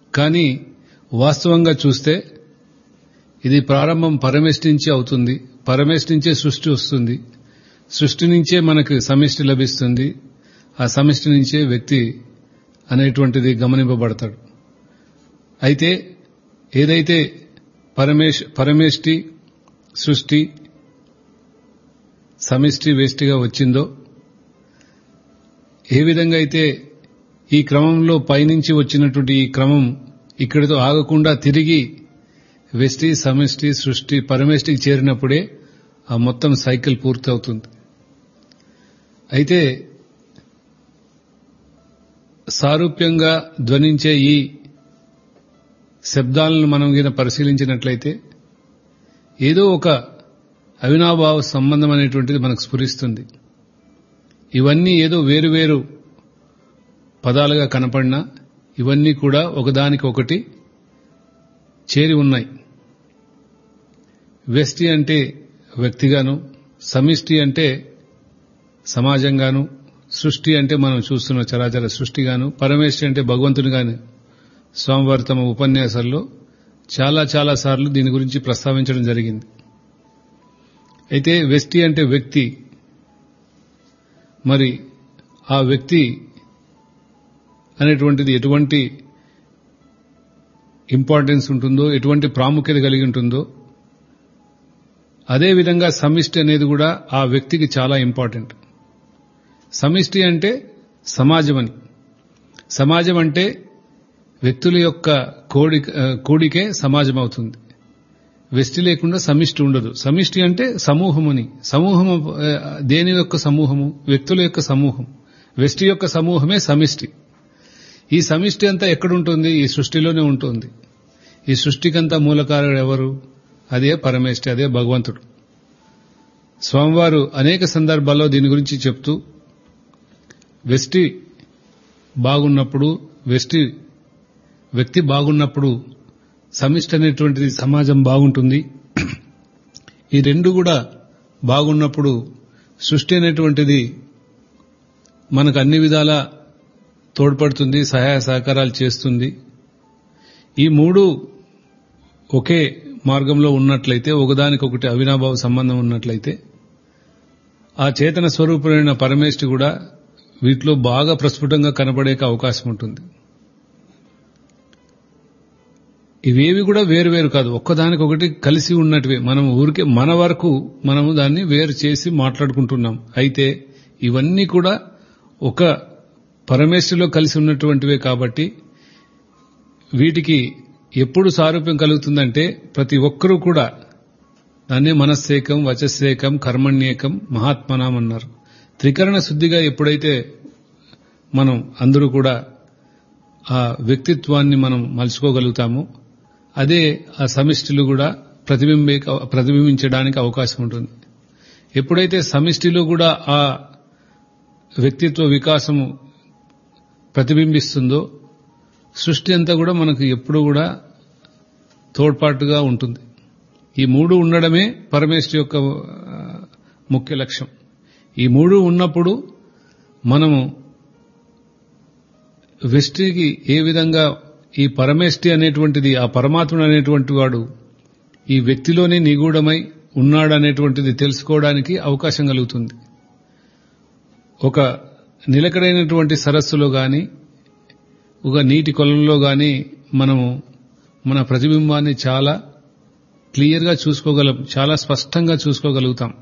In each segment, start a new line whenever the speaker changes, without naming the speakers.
కానీ వాస్తవంగా చూస్తే ఇది ప్రారంభం పరమేష్టి నుంచి అవుతుంది పరమేష్టి నుంచే సృష్టి వస్తుంది సృష్టి నుంచే మనకు సమిష్టి లభిస్తుంది ఆ సమిష్టి నుంచే వ్యక్తి అనేటువంటిది గమనింపబడతాడు అయితే ఏదైతే పరమేశ్ పరమేష్టి సృష్టి సమిష్టి వేష్టిగా వచ్చిందో ఏ విధంగా అయితే ఈ క్రమంలో పైనుంచి వచ్చినటువంటి ఈ క్రమం ఇక్కడితో ఆగకుండా తిరిగి వెష్టి సమిష్టి సృష్టి పరమేష్టికి చేరినప్పుడే ఆ మొత్తం సైకిల్ పూర్తవుతుంది అయితే సారూప్యంగా ధ్వనించే ఈ శబ్దాలను మనం గిన పరిశీలించినట్లయితే ఏదో ఒక అవినాభావ సంబంధం అనేటువంటిది మనకు స్ఫురిస్తుంది ఇవన్నీ ఏదో వేరువేరు పదాలుగా కనపడినా ఇవన్నీ కూడా ఒకదానికి ఒకటి చేరి ఉన్నాయి వ్యష్టి అంటే వ్యక్తిగాను సమిష్టి అంటే సమాజంగాను సృష్టి అంటే మనం చూస్తున్న చరాచర సృష్టిగాను పరమేశ్వరి అంటే భగవంతునిగాను స్వామివారి తమ ఉపన్యాసాల్లో చాలా చాలా సార్లు దీని గురించి ప్రస్తావించడం జరిగింది అయితే వ్యష్టి అంటే వ్యక్తి మరి ఆ వ్యక్తి అనేటువంటిది ఎటువంటి ఇంపార్టెన్స్ ఉంటుందో ఎటువంటి ప్రాముఖ్యత కలిగి ఉంటుందో అదేవిధంగా సమిష్టి అనేది కూడా ఆ వ్యక్తికి చాలా ఇంపార్టెంట్ సమిష్టి అంటే సమాజం అని సమాజం అంటే వ్యక్తుల యొక్క కోడి కూడికే సమాజం అవుతుంది వ్యష్టి లేకుండా సమిష్టి ఉండదు సమిష్టి అంటే సమూహముని సమూహము దేని యొక్క సమూహము వ్యక్తుల యొక్క సమూహం వ్యష్టి యొక్క సమూహమే సమిష్టి ఈ సమిష్టి అంతా ఎక్కడుంటుంది ఈ సృష్టిలోనే ఉంటుంది ఈ సృష్టికంతా మూలకారుడు ఎవరు అదే పరమేష్టి అదే భగవంతుడు స్వామివారు అనేక సందర్భాల్లో దీని గురించి చెప్తూ వెష్టి బాగున్నప్పుడు వెష్టి వ్యక్తి బాగున్నప్పుడు సమిష్టి అనేటువంటిది సమాజం బాగుంటుంది ఈ రెండు కూడా బాగున్నప్పుడు సృష్టి అనేటువంటిది మనకు అన్ని విధాలా తోడ్పడుతుంది సహాయ సహకారాలు చేస్తుంది ఈ మూడు ఒకే మార్గంలో ఉన్నట్లయితే ఒకదానికొకటి అవినాభావ సంబంధం ఉన్నట్లయితే ఆ చేతన స్వరూపమైన పరమేష్టి కూడా వీటిలో బాగా ప్రస్ఫుటంగా కనబడే అవకాశం ఉంటుంది ఇవేవి కూడా వేరు వేరు కాదు ఒక్కదానికొకటి కలిసి ఉన్నటివే మనం ఊరికే మన వరకు మనము దాన్ని వేరు చేసి మాట్లాడుకుంటున్నాం అయితే ఇవన్నీ కూడా ఒక పరమేశ్వరిలో కలిసి ఉన్నటువంటివే కాబట్టి వీటికి ఎప్పుడు సారూప్యం కలుగుతుందంటే ప్రతి ఒక్కరూ కూడా దాన్ని మనస్సేకం వచస్సేకం కర్మణ్యేకం మహాత్మనాం అన్నారు త్రికరణ శుద్ధిగా ఎప్పుడైతే మనం అందరూ కూడా ఆ వ్యక్తిత్వాన్ని మనం మలుచుకోగలుగుతామో అదే ఆ సమిష్టిలో కూడా ప్రతిబింబే ప్రతిబింబించడానికి అవకాశం ఉంటుంది ఎప్పుడైతే సమిష్టిలో కూడా ఆ వ్యక్తిత్వ వికాసము ప్రతిబింబిస్తుందో సృష్టి అంతా కూడా మనకు ఎప్పుడు కూడా తోడ్పాటుగా ఉంటుంది ఈ మూడు ఉండడమే పరమేశ్వరి యొక్క ముఖ్య లక్ష్యం ఈ మూడు ఉన్నప్పుడు మనము వెష్టికి ఏ విధంగా ఈ పరమేష్టి అనేటువంటిది ఆ పరమాత్ముడు అనేటువంటి వాడు ఈ వ్యక్తిలోనే నిగూఢమై ఉన్నాడనేటువంటిది తెలుసుకోవడానికి అవకాశం కలుగుతుంది ఒక నిలకడైనటువంటి సరస్సులో గాని ఒక నీటి కొలంలో గాని మనము మన ప్రతిబింబాన్ని చాలా క్లియర్గా చూసుకోగలం చాలా స్పష్టంగా చూసుకోగలుగుతాం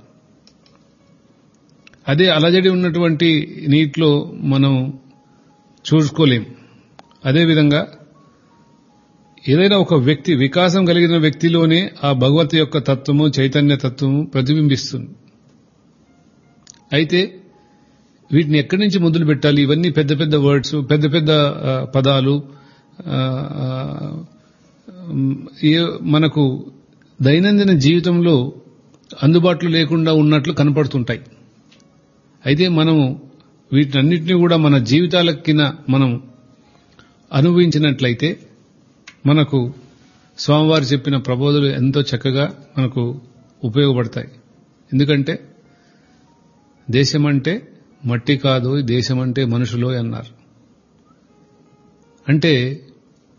అదే అలజడి ఉన్నటువంటి నీటిలో మనం చూసుకోలేం అదేవిధంగా ఏదైనా ఒక వ్యక్తి వికాసం కలిగిన వ్యక్తిలోనే ఆ భగవత్ యొక్క తత్వము చైతన్య తత్వము ప్రతిబింబిస్తుంది అయితే వీటిని ఎక్కడి నుంచి మొదలు పెట్టాలి ఇవన్నీ పెద్ద పెద్ద వర్డ్స్ పెద్ద పెద్ద పదాలు మనకు దైనందిన జీవితంలో అందుబాటులో లేకుండా ఉన్నట్లు కనపడుతుంటాయి అయితే మనము వీటన్నిటిని కూడా మన జీవితాలకిన మనం అనుభవించినట్లయితే మనకు స్వామివారు చెప్పిన ప్రబోధలు ఎంతో చక్కగా మనకు ఉపయోగపడతాయి ఎందుకంటే దేశమంటే మట్టి కాదు దేశమంటే మనుషులో అన్నారు అంటే